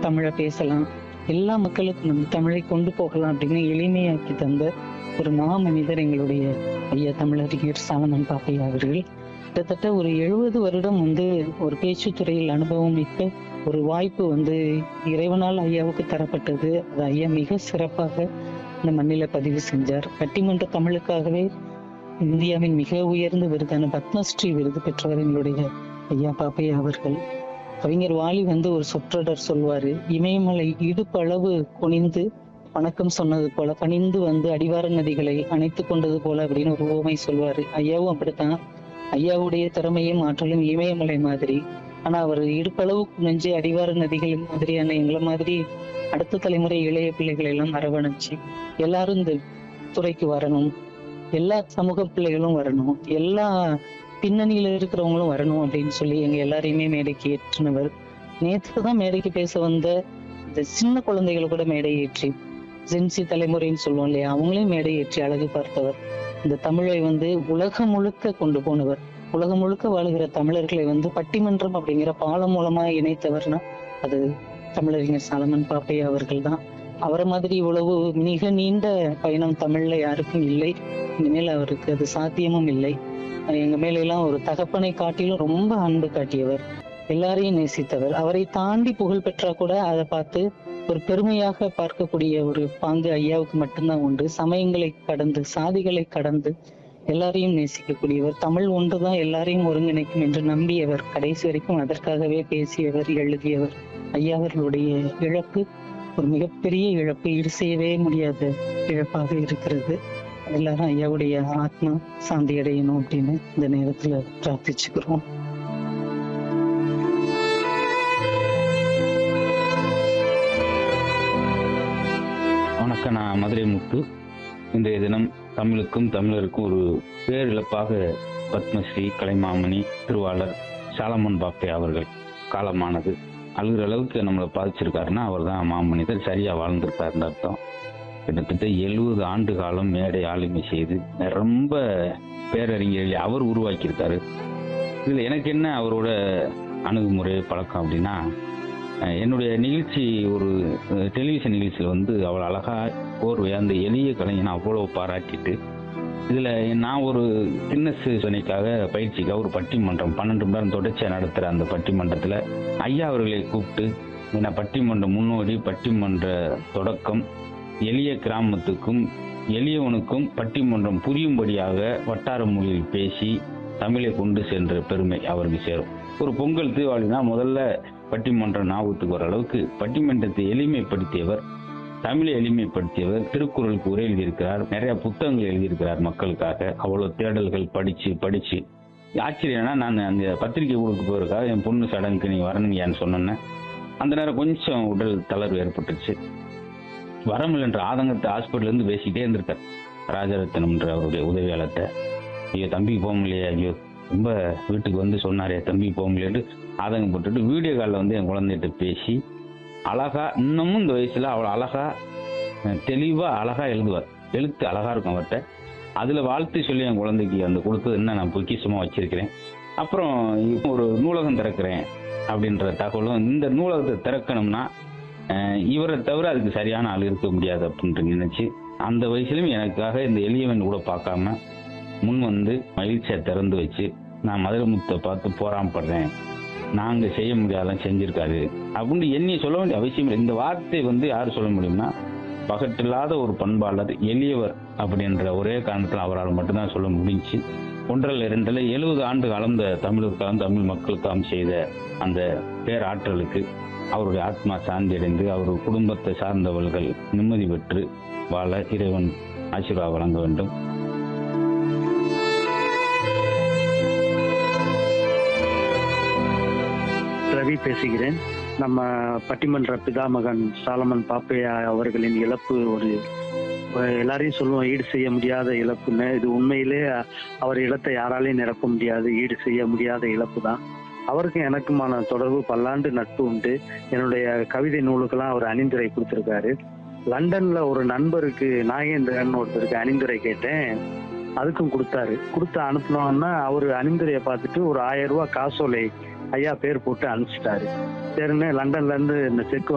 தமிழை பேசலாம் எல்லா மக்களுக்கும் நம்ம தமிழை கொண்டு போகலாம் அப்படின்னு எளிமையாக்கி தந்த ஒரு மாமனிதர் எங்களுடைய ஐயா தமிழறிஞர் சாலமன் பாப்பையா அவர்கள் கிட்டத்தட்ட ஒரு எழுபது வருடம் வந்து ஒரு பேச்சுத்துறையில் அனுபவம் மிக்க ஒரு வாய்ப்பு வந்து இறைவனால் ஐயாவுக்கு தரப்பட்டது அது ஐயா மிக சிறப்பாக இந்த மண்ணில பதிவு செஞ்சார் பட்டிமன்ற தமிழுக்காகவே இந்தியாவின் மிக உயர்ந்த விருதான பத்மஸ்ரீ விருது பெற்றவர் எங்களுடைய ஐயா பாப்பையா அவர்கள் கவிஞர் வாலி வந்து ஒரு சொற்றொடர் சொல்வாரு இமயமலை இடுப்பளவு குனிந்து வணக்கம் சொன்னது போல பணிந்து வந்து அடிவார நதிகளை அணைத்து கொண்டது போல அப்படின்னு ஒரு ஓமை சொல்வாரு ஐயாவும் அப்படித்தான் ஐயாவுடைய திறமையும் ஆற்றலும் இமயமலை மாதிரி ஆனா அவர் இடுப்பளவு குனிஞ்சு அடிவார நதிகள் மாதிரியான எங்களை மாதிரி அடுத்த தலைமுறை இளைய பிள்ளைகளை எல்லாம் அரவணைச்சு எல்லாரும் இந்த துறைக்கு வரணும் எல்லா சமூக பிள்ளைகளும் வரணும் எல்லா பின்னணியில இருக்கிறவங்களும் வரணும் அப்படின்னு சொல்லி எங்க எல்லாரையுமே மேடைக்கு ஏற்றினவர் நேற்று தான் மேடைக்கு பேச வந்த இந்த சின்ன குழந்தைகளை கூட மேடை ஏற்றி ஜென்சி தலைமுறைன்னு சொல்லுவோம் இல்லையா அவங்களையும் மேடை ஏற்றி அழகு பார்த்தவர் இந்த தமிழை வந்து உலகம் முழுக்க கொண்டு போனவர் உலகம் முழுக்க வாழுகிற தமிழர்களை வந்து பட்டிமன்றம் அப்படிங்கிற பாலம் மூலமா இணைத்தவர்னா அது தமிழறிஞர் சாலமன் பாப்பையா அவர்கள் தான் அவரை மாதிரி இவ்வளவு மிக நீண்ட பயணம் தமிழ்ல யாருக்கும் இல்லை இனிமேல் அவருக்கு அது சாத்தியமும் இல்லை எங்க மேல எல்லாம் ஒரு தகப்பனை காட்டிலும் ரொம்ப அன்பு காட்டியவர் எல்லாரையும் நேசித்தவர் அவரை தாண்டி புகழ் பெற்றா கூட அதை பார்த்து ஒரு பெருமையாக பார்க்கக்கூடிய ஒரு பாங்கு ஐயாவுக்கு மட்டும்தான் உண்டு சமயங்களை கடந்து சாதிகளை கடந்து எல்லாரையும் நேசிக்கக்கூடியவர் தமிழ் ஒன்றுதான் எல்லாரையும் ஒருங்கிணைக்கும் என்று நம்பியவர் கடைசி வரைக்கும் அதற்காகவே பேசியவர் எழுதியவர் ஐயா அவர்களுடைய இழப்பு ஒரு மிகப்பெரிய இழப்பு ஈடு செய்யவே முடியாத இழப்பாக இருக்கிறது எல்லாரும் ஐயாவுடைய ஆத்மா சாந்தி அடையணும் அப்படின்னு இந்த நேரத்துல பிரார்த்திச்சுக்கிறோம் வணக்கம் நான் மதுரை முத்து இன்றைய தினம் தமிழுக்கும் தமிழருக்கும் ஒரு பேரிழப்பாக பத்மஸ்ரீ கலைமாமணி திருவாளர் சாலமன் பாப்பே அவர்கள் காலமானது அழுகிற அளவுக்கு நம்மளை பாதிச்சிருக்காருன்னா அவர் தான் மாமனிதர் சரியா வாழ்ந்திருக்காருன்னு அர்த்தம் கிட்டத்தட்ட எழுபது ஆண்டு காலம் மேடை ஆளுமை செய்து ரொம்ப பேரறிஞர்களை அவர் உருவாக்கியிருக்காரு இதுல எனக்கு என்ன அவரோட அணுகுமுறை பழக்கம் அப்படின்னா அஹ் என்னுடைய நிகழ்ச்சி ஒரு அஹ், டெலிவிஷன் நிகழ்ச்சியில் வந்து அவ்வளோ அழகா கோர்வையா அந்த எளிய கலைஞனை அவ்வளோ பாராட்டிட்டு இதில் நான் ஒரு கின்னஸ் துணைக்காக பயிற்சிக்காக ஒரு பட்டிமன்றம் பன்னெண்டு மணி நேரம் தொடர்ச்சியாக நடத்துகிற அந்த பட்டிமன்றத்தில் ஐயா அவர்களை கூப்பிட்டு என்ன பட்டிமன்ற முன்னோடி பட்டிமன்ற தொடக்கம் எளிய கிராமத்துக்கும் எளியவனுக்கும் பட்டிமன்றம் புரியும்படியாக வட்டார மொழியில் பேசி தமிழை கொண்டு சென்ற பெருமை அவருக்கு சேரும் ஒரு பொங்கல் தீபாவளினா முதல்ல பட்டிமன்றம் ஞாபகத்துக்கு வர அளவுக்கு பட்டிமன்றத்தை எளிமைப்படுத்தியவர் தமிழை எளிமைப்படுத்தியவர் திருக்குறளுக்கு உரை எழுதியிருக்கிறார் நிறைய புத்தகங்கள் எழுதியிருக்கிறார் மக்களுக்காக அவ்வளவு தேடல்கள் படிச்சு படிச்சு ஆச்சரியம்னா நான் அந்த பத்திரிகை கொடுக்க போயிருக்காக என் பொண்ணு சடங்குக்கு நீ வரணுங்கன்னு சொன்னேன்னு அந்த நேரம் கொஞ்சம் உடல் தளர்வு ஏற்பட்டுச்சு வரமில்லைன்ற ஆதங்கத்தை ஹாஸ்பிட்டல்ல இருந்து பேசிக்கிட்டே இருந்திருக்கார் ராஜரத்னம்ன்ற அவருடைய உதவியாளர்கிட்ட ஐயோ தம்பிக்கு போக முடியலையே ஐயோ ரொம்ப வீட்டுக்கு வந்து சொன்னாரே தம்பி போக முடியலன்னு ஆதங்கம் போட்டுட்டு வீடியோ காலில் வந்து என் குழந்தைகிட்ட பேசி அழகா இன்னமும் இந்த வயசுல அவ்வளோ அழகா அஹ், தெளிவா அழகா எழுதுவார் எழுத்து அழகா இருக்கும் அவர்கிட்ட அதுல வாழ்த்து சொல்லி என் குழந்தைக்கு அந்த கொடுத்தது என்ன நான் பொக்கிஷமா வச்சிருக்கிறேன் அப்புறம் இப்போ ஒரு நூலகம் திறக்கிறேன் அப்படின்ற தகவலும் இந்த நூலகத்தை திறக்கணும்னா அஹ், இவரை தவிர அதுக்கு சரியான ஆள் இருக்க முடியாது அப்படின்ட்டு நினைச்சு அந்த வயசுலயும் எனக்காக இந்த எளியவன் கூட பார்க்காம முன் வந்து மகிழ்ச்சியை திறந்து வச்சு நான் மதுரை முத்தை பார்த்து போராமப்படுறேன் நாங்க செய்ய முடியாதான் செஞ்சிருக்காரு அப்படின்னு எண்ணி சொல்ல வேண்டிய அவசியம் இல்லை இந்த வார்த்தை வந்து யார் சொல்ல முடியும்னா பகட்டில்லாத ஒரு பண்பாளர் எளியவர் அப்படின்ற ஒரே காரணத்தில் அவரால் மட்டும்தான் சொல்ல முடிஞ்சுச்சு ஒன்றரை இரண்டில் எழுபது ஆண்டு காலம் இந்த தமிழுக்காகவும் தமிழ் மக்களுக்காகவும் செய்த அந்த பேராற்றலுக்கு அவருடைய ஆத்மா சாந்தி அடைந்து அவர் குடும்பத்தை சார்ந்தவர்கள் நிம்மதி பெற்று வாழ இறைவன் ஆசீர்வாதம் வழங்க வேண்டும் ரவி பேசுகிறேன் நம்ம பட்டிமன்ற பிதாமகன் சாலமன் பாப்பையா அவர்களின் இழப்பு ஒரு ஒரு எல்லாரையும் சொல்லுவோம் ஈடு செய்ய முடியாத இழப்புன்னு இது உண்மையிலே அவர் இழத்தை யாராலையும் நிரப்ப முடியாது ஈடு செய்ய முடியாத இழப்பு தான் அவருக்கும் எனக்குமான தொடர்பு பல்லாண்டு நட்பு உண்டு என்னுடைய கவிதை நூலுக்கெல்லாம் அவர் அணிந்துரை கொடுத்துருக்காரு லண்டன்ல ஒரு நண்பருக்கு நாகேந்திரன் ஒருத்தருக்கு அணிந்துரை கேட்டேன் அதுக்கும் கொடுத்தாரு கொடுத்து அனுப்பினோன்னா அவர் அணிந்துரையை பார்த்துட்டு ஒரு ஆயிரம் ரூபாய் காசோலை ஐயா பேர் போட்டு அனுப்பிச்சிட்டாரு சரின்னு லண்டன்ல இருந்து இந்த செக்